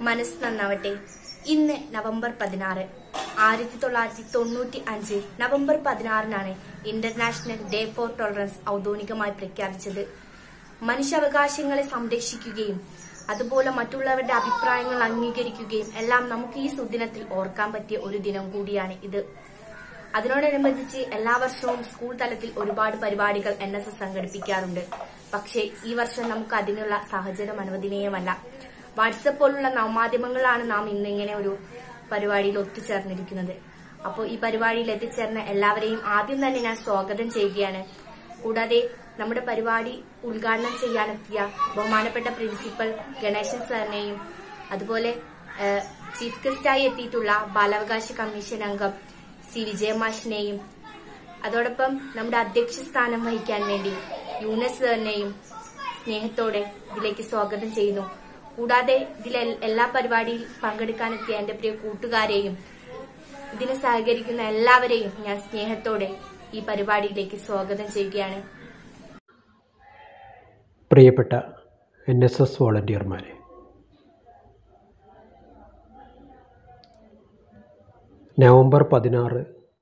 മനസ്സ് നന്നാവട്ടെ ഇന്ന് നവംബർ പതിനാറ് ആയിരത്തി തൊള്ളായിരത്തി തൊണ്ണൂറ്റി അഞ്ച് നവംബർ പതിനാറിനാണ് ഇന്റർനാഷണൽ ഡേ ഫോർ ടോളറൻസ് ഔദ്യോഗികമായി പ്രഖ്യാപിച്ചത് മനുഷ്യാവകാശങ്ങളെ സംരക്ഷിക്കുകയും അതുപോലെ മറ്റുള്ളവരുടെ അഭിപ്രായങ്ങൾ അംഗീകരിക്കുകയും എല്ലാം നമുക്ക് ഈ സുദിനത്തിൽ ഓർക്കാൻ പറ്റിയ ഒരു ദിനം കൂടിയാണ് ഇത് അതിനോടനുബന്ധിച്ച് എല്ലാ വർഷവും സ്കൂൾ തലത്തിൽ ഒരുപാട് പരിപാടികൾ എൻ എസ് എസ് സംഘടിപ്പിക്കാറുണ്ട് പക്ഷേ ഈ വർഷം നമുക്ക് അതിനുള്ള സാഹചര്യം അനുവദനീയമല്ല വാട്സപ്പ് പോലുള്ള നവമാധ്യമങ്ങളാണ് നാം ഇന്നിങ്ങനെ ഒരു പരിപാടിയിൽ ഒത്തുചേർന്നിരിക്കുന്നത് അപ്പോൾ ഈ പരിപാടിയിൽ എത്തിച്ചേർന്ന എല്ലാവരെയും ആദ്യം തന്നെ ഞാൻ സ്വാഗതം ചെയ്യുകയാണ് കൂടാതെ നമ്മുടെ പരിപാടി ഉദ്ഘാടനം ചെയ്യാനെത്തിയ ബഹുമാനപ്പെട്ട പ്രിൻസിപ്പൽ ഗണേശൻ സാറിനെയും അതുപോലെ ഏഹ്, ചീഫ് ഗസ്റ്റായി എത്തിയിട്ടുള്ള ബാലാവകാശ കമ്മീഷൻ അംഗം സി വിജയമാഷിനെയും അതോടൊപ്പം നമ്മുടെ അധ്യക്ഷ സ്ഥാനം വഹിക്കാൻ വേണ്ടി യൂനസ് സാറിനെയും സ്നേഹത്തോടെ ഇതിലേക്ക് സ്വാഗതം ചെയ്യുന്നു കൂടാതെ ഇതിലെ എല്ലാ പരിപാടിയിൽ പങ്കെടുക്കാനെത്തിയ എന്റെ പ്രിയ കൂട്ടുകാരെയും ഇതിന് സഹകരിക്കുന്ന എല്ലാവരെയും ഞാൻ സ്നേഹത്തോടെ ഈ പരിപാടിയിലേക്ക് സ്വാഗതം ചെയ്യുകയാണ് പ്രിയപ്പെട്ട എൻ എസ് എസ് വോളണ്ടിയർമാരെ നവംബർ പതിനാറ്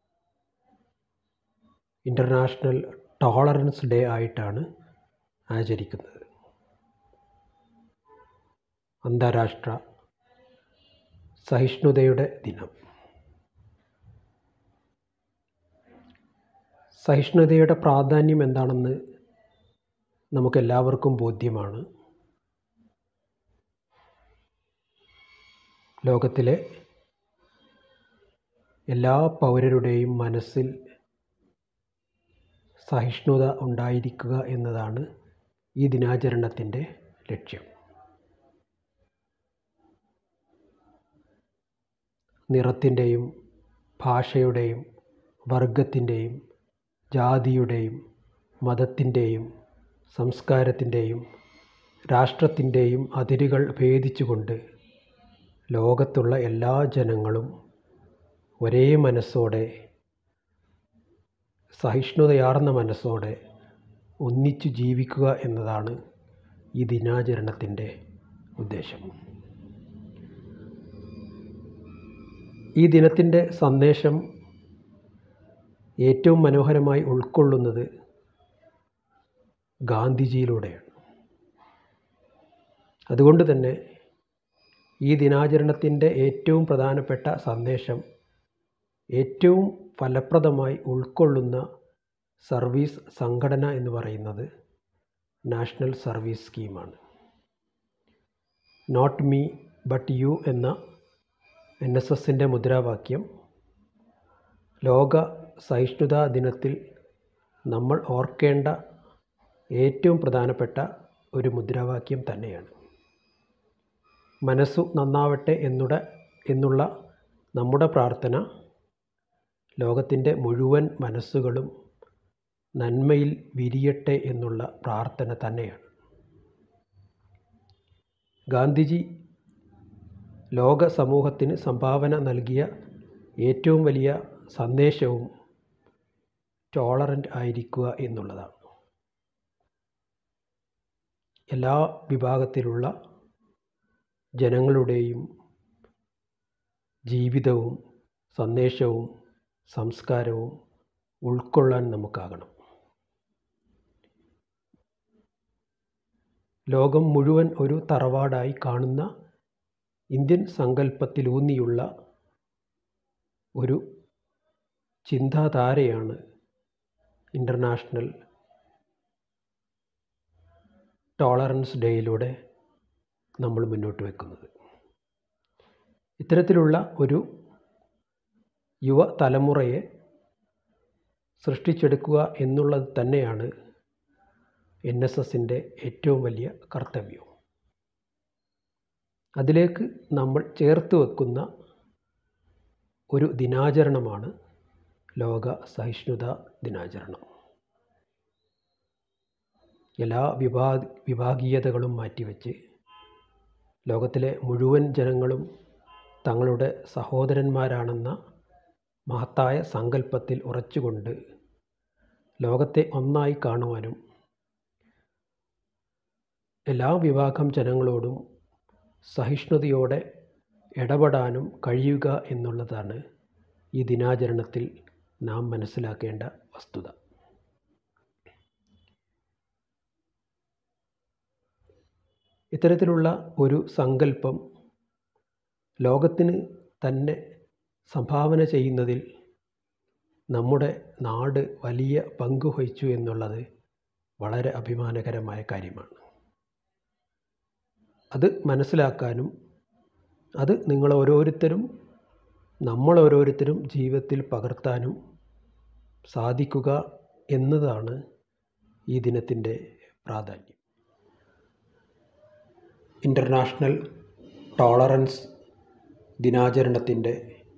ഇൻ്റർനാഷണൽ ടോളറൻസ് ഡേ ആയിട്ടാണ് ആചരിക്കുന്നത് അന്താരാഷ്ട്ര സഹിഷ്ണുതയുടെ ദിനം സഹിഷ്ണുതയുടെ പ്രാധാന്യം എന്താണെന്ന് നമുക്കെല്ലാവർക്കും ബോധ്യമാണ് ലോകത്തിലെ എല്ലാ പൗരരുടെയും മനസ്സിൽ സഹിഷ്ണുത ഉണ്ടായിരിക്കുക എന്നതാണ് ഈ ദിനാചരണത്തിൻ്റെ ലക്ഷ്യം നിറത്തിൻ്റെയും ഭാഷയുടെയും വർഗത്തിൻ്റെയും ജാതിയുടെയും മതത്തിൻ്റെയും സംസ്കാരത്തിൻ്റെയും രാഷ്ട്രത്തിൻ്റെയും അതിരുകൾ ഭേദിച്ചുകൊണ്ട് ലോകത്തുള്ള എല്ലാ ജനങ്ങളും ഒരേ മനസ്സോടെ സഹിഷ്ണുതയാർന്ന മനസ്സോടെ ഒന്നിച്ചു ജീവിക്കുക എന്നതാണ് ഈ ദിനാചരണത്തിൻ്റെ ഉദ്ദേശം ഈ ദിനത്തിൻ്റെ സന്ദേശം ഏറ്റവും മനോഹരമായി ഉൾക്കൊള്ളുന്നത് ഗാന്ധിജിയിലൂടെയാണ് അതുകൊണ്ട് തന്നെ ഈ ദിനാചരണത്തിൻ്റെ ഏറ്റവും പ്രധാനപ്പെട്ട സന്ദേശം ഏറ്റവും ഫലപ്രദമായി ഉൾക്കൊള്ളുന്ന സർവീസ് സംഘടന എന്ന് പറയുന്നത് നാഷണൽ സർവീസ് സ്കീമാണ് നോട്ട് മീ ബട്ട് യു എന്ന എൻ എസ് എസിൻ്റെ മുദ്രാവാക്യം ലോക സഹിഷ്ണുതാ ദിനത്തിൽ നമ്മൾ ഓർക്കേണ്ട ഏറ്റവും പ്രധാനപ്പെട്ട ഒരു മുദ്രാവാക്യം തന്നെയാണ് മനസ്സു നന്നാവട്ടെ എന്നുടെ എന്നുള്ള നമ്മുടെ പ്രാർത്ഥന ലോകത്തിൻ്റെ മുഴുവൻ മനസ്സുകളും നന്മയിൽ വിരിയട്ടെ എന്നുള്ള പ്രാർത്ഥന തന്നെയാണ് ഗാന്ധിജി ലോക സമൂഹത്തിന് സംഭാവന നൽകിയ ഏറ്റവും വലിയ സന്ദേശവും ടോളറൻ്റ് ആയിരിക്കുക എന്നുള്ളതാണ് എല്ലാ വിഭാഗത്തിലുള്ള ജനങ്ങളുടെയും ജീവിതവും സന്ദേശവും സംസ്കാരവും ഉൾക്കൊള്ളാൻ നമുക്കാകണം ലോകം മുഴുവൻ ഒരു തറവാടായി കാണുന്ന ഇന്ത്യൻ സങ്കല്പത്തിലൂന്നിയുള്ള ഒരു ചിന്താധാരയാണ് ഇൻ്റർനാഷണൽ ടോളറൻസ് ഡേയിലൂടെ നമ്മൾ മുന്നോട്ട് വെക്കുന്നത് ഇത്തരത്തിലുള്ള ഒരു യുവ തലമുറയെ സൃഷ്ടിച്ചെടുക്കുക എന്നുള്ളത് തന്നെയാണ് എൻ എസ് എസിൻ്റെ ഏറ്റവും വലിയ കർത്തവ്യം അതിലേക്ക് നമ്മൾ ചേർത്ത് വെക്കുന്ന ഒരു ദിനാചരണമാണ് ലോക സഹിഷ്ണുതാ ദിനാചരണം എല്ലാ വിഭാ വിഭാഗീയതകളും മാറ്റിവെച്ച് ലോകത്തിലെ മുഴുവൻ ജനങ്ങളും തങ്ങളുടെ സഹോദരന്മാരാണെന്ന മഹത്തായ സങ്കല്പത്തിൽ ഉറച്ചുകൊണ്ട് ലോകത്തെ ഒന്നായി കാണുവാനും എല്ലാ വിഭാഗം ജനങ്ങളോടും സഹിഷ്ണുതയോടെ ഇടപെടാനും കഴിയുക എന്നുള്ളതാണ് ഈ ദിനാചരണത്തിൽ നാം മനസ്സിലാക്കേണ്ട വസ്തുത ഇത്തരത്തിലുള്ള ഒരു സങ്കല്പം ലോകത്തിന് തന്നെ സംഭാവന ചെയ്യുന്നതിൽ നമ്മുടെ നാട് വലിയ പങ്ക് വഹിച്ചു എന്നുള്ളത് വളരെ അഭിമാനകരമായ കാര്യമാണ് അത് മനസ്സിലാക്കാനും അത് നിങ്ങൾ ഓരോരുത്തരും നമ്മൾ ഓരോരുത്തരും ജീവിതത്തിൽ പകർത്താനും സാധിക്കുക എന്നതാണ് ഈ ദിനത്തിൻ്റെ പ്രാധാന്യം ഇൻ്റർനാഷണൽ ടോളറൻസ് ദിനാചരണത്തിൻ്റെ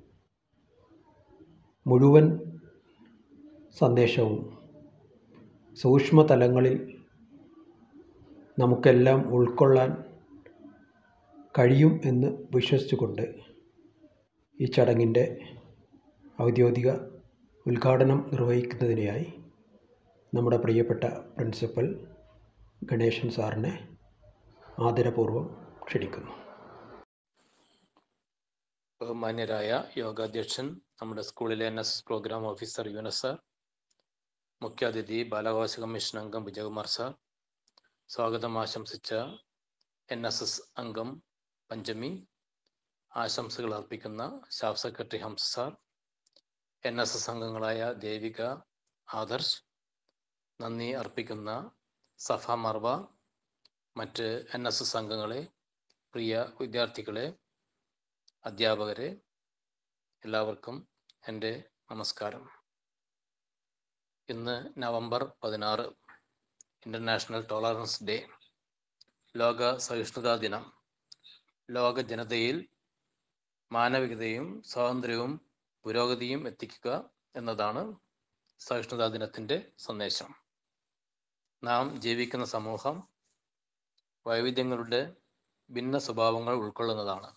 മുഴുവൻ സന്ദേശവും സൂക്ഷ്മതലങ്ങളിൽ നമുക്കെല്ലാം ഉൾക്കൊള്ളാൻ കഴിയും എന്ന് വിശ്വസിച്ചുകൊണ്ട് ഈ ചടങ്ങിൻ്റെ ഔദ്യോഗിക ഉദ്ഘാടനം നിർവഹിക്കുന്നതിനായി നമ്മുടെ പ്രിയപ്പെട്ട പ്രിൻസിപ്പൽ ഗണേശൻ സാറിനെ ആദരപൂർവ്വം ക്ഷണിക്കുന്നു ബഹുമാന്യരായ യോഗാധ്യക്ഷൻ നമ്മുടെ സ്കൂളിലെ N S S programme officer Yunus sir മുഖ്യാതിഥി ബാലാവകാശ കമ്മീഷൻ അംഗം വിജയകുമാർ സാർ സ്വാഗതം ആശംസിച്ച എൻ എസ് എസ് അംഗം പഞ്ചമി ആശംസകൾ അർപ്പിക്കുന്ന staff secretary Hamsa sir N S S അംഗങ്ങളായ ദേവിക ആദർശ് നന്ദി അർപ്പിക്കുന്ന സഫ മർവ മറ്റ് എൻ എസ് എസ് അംഗങ്ങളെ പ്രിയ വിദ്യാർത്ഥികളെ അധ്യാപകരെ എല്ലാവർക്കും എൻ്റെ നമസ്കാരം ഇന്ന് നവംബർ പതിനാറ് ഇൻ്റർനാഷണൽ ടോളറൻസ് ഡേ ലോക സഹിഷ്ണുതാ ദിനം ലോക ജനതയിൽ മാനവികതയും സ്വാതന്ത്ര്യവും പുരോഗതിയും എത്തിക്കുക എന്നതാണ് സഹിഷ്ണുതാ ദിനത്തിൻ്റെ സന്ദേശം നാം ജീവിക്കുന്ന സമൂഹം വൈവിധ്യങ്ങളുടെ ഭിന്ന സ്വഭാവങ്ങൾ ഉൾക്കൊള്ളുന്നതാണ്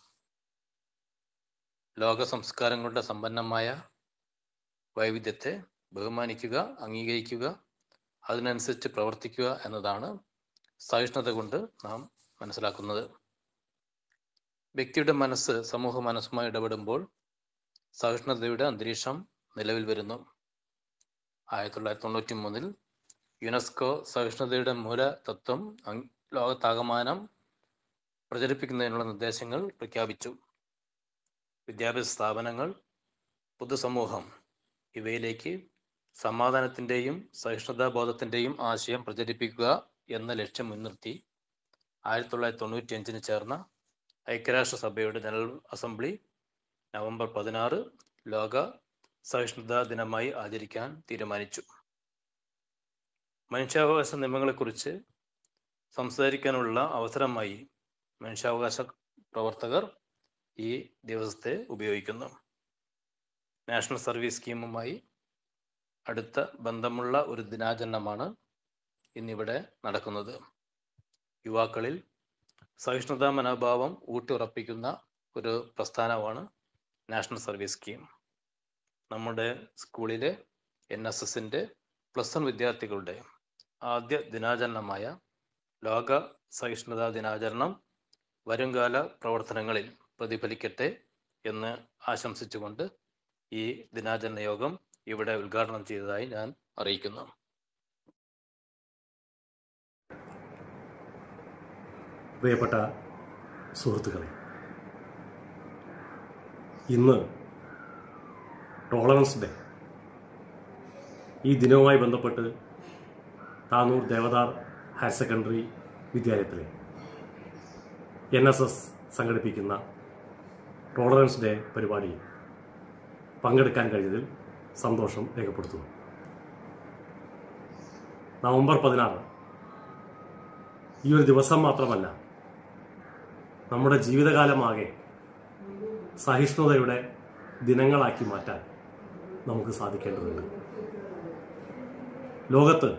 ലോക സംസ്കാരങ്ങളുടെ സമ്പന്നമായ വൈവിധ്യത്തെ ബഹുമാനിക്കുക അംഗീകരിക്കുക അതിനനുസരിച്ച് പ്രവർത്തിക്കുക എന്നതാണ് സഹിഷ്ണുത കൊണ്ട് നാം മനസ്സിലാക്കുന്നത് വ്യക്തിയുടെ മനസ്സ് സമൂഹ മനസ്സുമായി ഇടപെടുമ്പോൾ സഹിഷ്ണുതയുടെ അന്തരീക്ഷം നിലവിൽ വരുന്നു ആയിരത്തി തൊള്ളായിരത്തി തൊണ്ണൂറ്റി മൂന്നിൽ യുനെസ്കോ സഹിഷ്ണുതയുടെ മൂല തത്വം ലോകത്താകമാനം പ്രചരിപ്പിക്കുന്നതിനുള്ള നിർദ്ദേശങ്ങൾ പ്രഖ്യാപിച്ചു വിദ്യാഭ്യാസ സ്ഥാപനങ്ങൾ പൊതുസമൂഹം ഇവയിലേക്ക് സമാധാനത്തിൻ്റെയും സഹിഷ്ണുതാബോധത്തിൻ്റെയും ആശയം പ്രചരിപ്പിക്കുക എന്ന ലക്ഷ്യം മുൻനിർത്തി ആയിരത്തി തൊള്ളായിരത്തി തൊണ്ണൂറ്റി അഞ്ചിന് ചേർന്ന ഐക്യരാഷ്ട്രസഭയുടെ ജനറൽ അസംബ്ലി നവംബർ പതിനാറ് ലോക സഹിഷ്ണുതാ ദിനമായി ആചരിക്കാൻ തീരുമാനിച്ചു മനുഷ്യാവകാശ നിയമങ്ങളെക്കുറിച്ച് സംസാരിക്കാനുള്ള അവസരമായി മനുഷ്യാവകാശ പ്രവർത്തകർ ഈ ദിവസത്തെ ഉപയോഗിക്കുന്നു നാഷണൽ സർവീസ് സ്കീമുമായി അടുത്ത ബന്ധമുള്ള ഒരു ദിനാചരണമാണ് ഇന്നിവിടെ നടക്കുന്നത് യുവാക്കളിൽ സഹിഷ്ണുതാ മനോഭാവം ഊട്ടിയുറപ്പിക്കുന്ന ഒരു പ്രസ്ഥാനമാണ് നാഷണൽ സർവീസ് സ്കീം നമ്മുടെ സ്കൂളിലെ എൻ എസ് എസിൻ്റെ പ്ലസ് വൺ വിദ്യാർത്ഥികളുടെ ആദ്യ ദിനാചരണമായ ലോക സഹിഷ്ണുതാ ദിനാചരണം വരുംകാല പ്രവർത്തനങ്ങളിൽ പ്രതിഫലിക്കട്ടെ എന്ന് ആശംസിച്ചുകൊണ്ട് ഈ ദിനാചരണ യോഗം ഇവിടെ ഉദ്ഘാടനം ചെയ്തതായി ഞാൻ അറിയിക്കുന്നു പ്രിയപ്പെട്ട സുഹൃത്തുക്കളെ ഇന്ന് ടോളറൻസ് ഡേ ഈ ദിനവുമായി ബന്ധപ്പെട്ട് താനൂർ ദേവദാർ ഹയർ സെക്കൻഡറി വിദ്യാലയത്തിലെ എൻ എസ് എസ് സംഘടിപ്പിക്കുന്ന ടോളറൻസ് ഡേ പരിപാടിയിൽ പങ്കെടുക്കാൻ കഴിഞ്ഞതിൽ സന്തോഷം രേഖപ്പെടുത്തുന്നു നവംബർ പതിനാറ് ഈ ഒരു ദിവസം മാത്രമല്ല നമ്മുടെ ജീവിതകാലമാകെ സഹിഷ്ണുതയുടെ ദിനങ്ങളാക്കി മാറ്റാൻ നമുക്ക് സാധിക്കേണ്ടതുണ്ട് ലോകത്ത്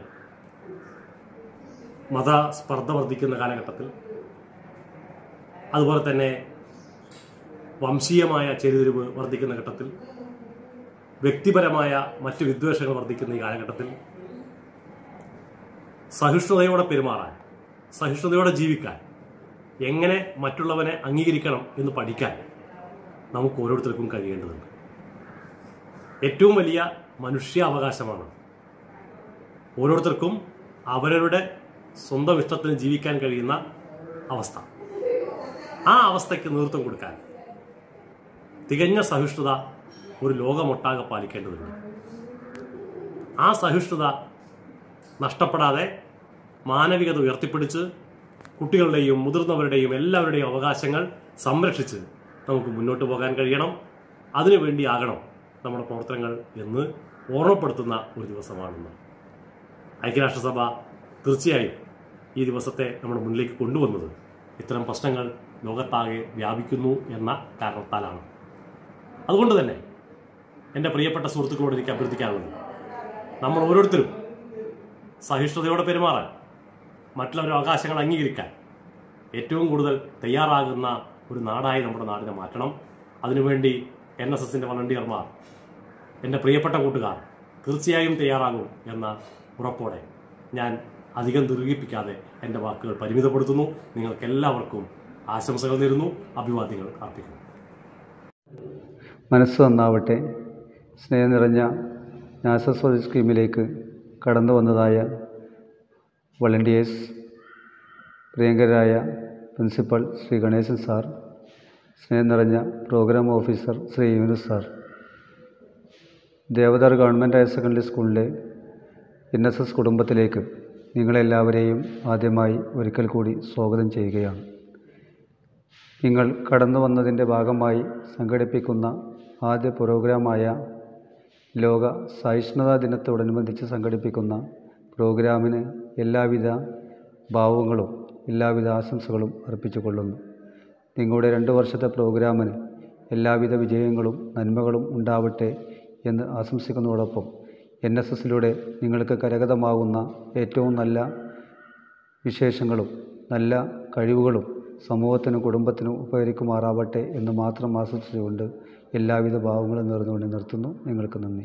മതസ്പർദ്ധ വർദ്ധിക്കുന്ന കാലഘട്ടത്തിൽ അതുപോലെ തന്നെ വംശീയമായ ചേരിതിരിവ് വർദ്ധിക്കുന്ന ഘട്ടത്തിൽ വ്യക്തിപരമായ മറ്റ് വിദ്വേഷങ്ങൾ വർദ്ധിക്കുന്ന ഈ കാലഘട്ടത്തിൽ സഹിഷ്ണുതയോടെ പെരുമാറാൻ സഹിഷ്ണുതയോടെ ജീവിക്കാൻ എങ്ങനെ മറ്റുള്ളവനെ അംഗീകരിക്കണം എന്ന് പഠിക്കാൻ നമുക്ക് ഓരോരുത്തർക്കും കഴിയേണ്ടതുണ്ട് ഏറ്റവും വലിയ മനുഷ്യാവകാശമാണ് ഓരോരുത്തർക്കും അവരവരുടെ സ്വന്തം ഇഷ്ടത്തിന് ജീവിക്കാൻ കഴിയുന്ന അവസ്ഥ ആ അവസ്ഥയ്ക്ക് നേതൃത്വം കൊടുക്കാൻ തികഞ്ഞ സഹിഷ്ണുത ഒരു ലോകമൊട്ടാകെ പാലിക്കേണ്ടതുണ്ട് ആ സഹിഷ്ണുത നഷ്ടപ്പെടാതെ മാനവികത ഉയർത്തിപ്പിടിച്ച് കുട്ടികളുടെയും മുതിർന്നവരുടെയും എല്ലാവരുടെയും അവകാശങ്ങൾ സംരക്ഷിച്ച് നമുക്ക് മുന്നോട്ട് പോകാൻ കഴിയണം അതിനുവേണ്ടിയാകണം നമ്മുടെ പ്രവർത്തനങ്ങൾ എന്ന് ഓർമ്മപ്പെടുത്തുന്ന ഒരു ദിവസമാണെന്ന് ഐക്യരാഷ്ട്രസഭ തീർച്ചയായും ഈ ദിവസത്തെ നമ്മുടെ മുന്നിലേക്ക് കൊണ്ടുവന്നത് ഇത്തരം പ്രശ്നങ്ങൾ ലോകത്താകെ വ്യാപിക്കുന്നു എന്ന കാരണത്താലാണ് അതുകൊണ്ട് തന്നെ എൻ്റെ പ്രിയപ്പെട്ട സുഹൃത്തുക്കളോട് എനിക്ക് അഭ്യർത്ഥിക്കാനുള്ളത് നമ്മൾ ഓരോരുത്തരും സഹിഷ്ണുതയോടെ പെരുമാറാൻ മറ്റുള്ളവരുടെ അവകാശങ്ങൾ അംഗീകരിക്കാൻ ഏറ്റവും കൂടുതൽ തയ്യാറാകുന്ന ഒരു നാടായി നമ്മുടെ നാടിനെ മാറ്റണം അതിനുവേണ്ടി എൻ എസ് എസിൻ്റെ വളണ്ടിയർമാർ എൻ്റെ പ്രിയപ്പെട്ട കൂട്ടുകാർ തീർച്ചയായും തയ്യാറാകും എന്ന ഉറപ്പോടെ ഞാൻ അധികം ദീർഘിപ്പിക്കാതെ എൻ്റെ വാക്കുകൾ പരിമിതപ്പെടുത്തുന്നു നിങ്ങൾക്ക് എല്ലാവർക്കും ആശംസകൾ നേരുന്നു അഭിവാദ്യങ്ങൾ അർപ്പിക്കുന്നു മനസ്സ് നന്നാവട്ടെ സ്നേഹം നിറഞ്ഞ നാസസ്വതി സ്കീമിലേക്ക് കടന്നു വന്നതായ വളണ്ടിയേഴ്സ് പ്രിയങ്കരായ പ്രിൻസിപ്പൽ ശ്രീ ഗണേശൻ സാർ സ്നേഹം നിറഞ്ഞ programme officer Shri Yunus sir Devadar government higher secondary സ്കൂളിലെ എൻ എസ് എസ് കുടുംബത്തിലേക്ക് നിങ്ങളെല്ലാവരെയും ആദ്യമായി ഒരിക്കൽ കൂടി സ്വാഗതം ചെയ്യുകയാണ് നിങ്ങൾ കടന്നു വന്നതിൻ്റെ ഭാഗമായി സംഘടിപ്പിക്കുന്ന ആദ്യ പ്രോഗ്രാമായ ലോക സഹിഷ്ണുതാ ദിനത്തോടനുബന്ധിച്ച് സംഘടിപ്പിക്കുന്ന പ്രോഗ്രാമിന് എല്ലാവിധ ഭാവങ്ങളും എല്ലാവിധ ആശംസകളും അർപ്പിച്ചുകൊള്ളുന്നു നിങ്ങളുടെ രണ്ട് വർഷത്തെ പ്രോഗ്രാമിന് എല്ലാവിധ വിജയങ്ങളും നന്മകളും ഉണ്ടാവട്ടെ എന്ന് ആശംസിക്കുന്നതോടൊപ്പം എൻ എസ് എസിലൂടെ നിങ്ങൾക്ക് കരഗതമാകുന്ന ഏറ്റവും നല്ല വിശേഷങ്ങളും നല്ല കഴിവുകളും സമൂഹത്തിനും കുടുംബത്തിനും ഉപകരിക്കുമാറാവട്ടെ എന്ന് മാത്രം ആശംസിച്ചുകൊണ്ട് എല്ലാവിധ ഭാവങ്ങളും നേർന്നുകൊണ്ട് നിർത്തുന്നു നിങ്ങൾക്ക് നന്ദി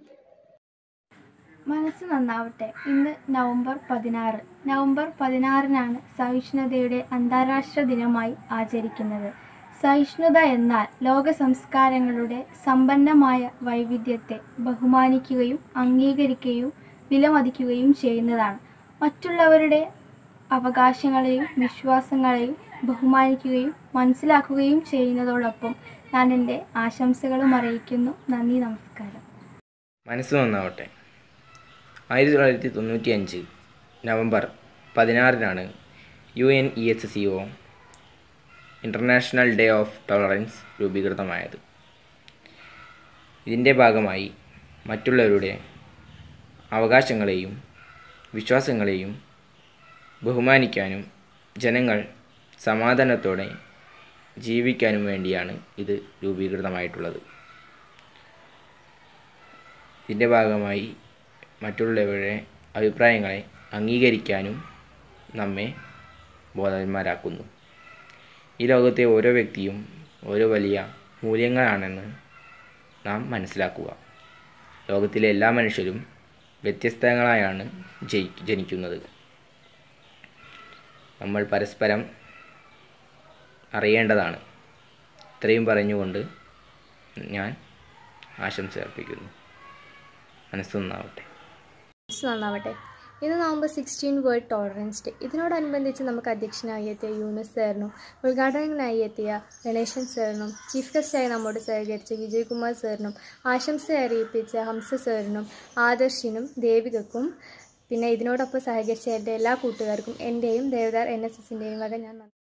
മനസ്സ് നന്നാവട്ടെ ഇന്ന് നവംബർ പതിനാറ് നവംബർ പതിനാറിനാണ് സഹിഷ്ണുതയുടെ അന്താരാഷ്ട്ര ദിനമായി ആചരിക്കുന്നത് സഹിഷ്ണുത എന്നാൽ ലോക സംസ്കാരങ്ങളുടെ സമ്പന്നമായ വൈവിധ്യത്തെ ബഹുമാനിക്കുകയും അംഗീകരിക്കുകയും വിലമതിക്കുകയും ചെയ്യുന്നതാണ് മറ്റുള്ളവരുടെ അവകാശങ്ങളെയും വിശ്വാസങ്ങളെയും ബഹുമാനിക്കുകയും മനസ്സിലാക്കുകയും ചെയ്യുന്നതോടൊപ്പം ഞാൻ എൻ്റെ ആശംസകളും അറിയിക്കുന്നു നന്ദി നമസ്കാരം മനസ്സ് നന്നാവട്ടെ ആയിരത്തി തൊള്ളായിരത്തി തൊണ്ണൂറ്റി അഞ്ച് നവംബർ പതിനാറിനാണ് U N E H C O international day of tolerance രൂപീകൃതമായത് ഇതിൻ്റെ ഭാഗമായി മറ്റുള്ളവരുടെ അവകാശങ്ങളെയും വിശ്വാസങ്ങളെയും ബഹുമാനിക്കാനും ജനങ്ങൾ സമാധാനത്തോടെ ജീവിക്കാനും വേണ്ടിയാണ് ഇത് രൂപീകൃതമായിട്ടുള്ളത് ഇതിൻ്റെ ഭാഗമായി മറ്റുള്ളവരുടെ അഭിപ്രായങ്ങളെ അംഗീകരിക്കാനും നമ്മെ ബോധവാന്മാരാക്കുന്നു ഈ ലോകത്തെ ഓരോ വ്യക്തിയും ഓരോ വലിയ മൂല്യങ്ങളാണെന്ന് നാം മനസ്സിലാക്കുക ലോകത്തിലെ എല്ലാ മനുഷ്യരും വ്യത്യസ്തങ്ങളായാണ് ജയി ജനിക്കുന്നത് നമ്മൾ പരസ്പരം അറിയേണ്ടതാണ് ഇത്രയും പറഞ്ഞുകൊണ്ട് ഞാൻ ആശംസ അർപ്പിക്കുന്നു മനസ്സ് നന്നാവട്ടെ മനസ്സ് നന്നാവട്ടെ ഇന്ന് November sixteen world tolerance day ഇതിനോടനുബന്ധിച്ച് നമുക്ക് അധ്യക്ഷനായി എത്തിയ യൂണിസ് സാറിനും ഉദ്ഘാടകനായി എത്തിയ ഗണേശൻ സാറിനും ചീഫ് ഗസ്റ്റായി നമ്മോട് സഹകരിച്ച വിജയകുമാർ സാറിനും ആശംസ അറിയിപ്പിച്ച ഹംസ സാറിനും ആദർശിനും ദേവികക്കും പിന്നെ ഇതിനോടൊപ്പം സഹകരിച്ച എൻ്റെ എല്ലാ കൂട്ടുകാർക്കും എൻ്റെയും ദേവദാർ എൻ എസ് എസിൻ്റെയും വക ഞാൻ നന്ദി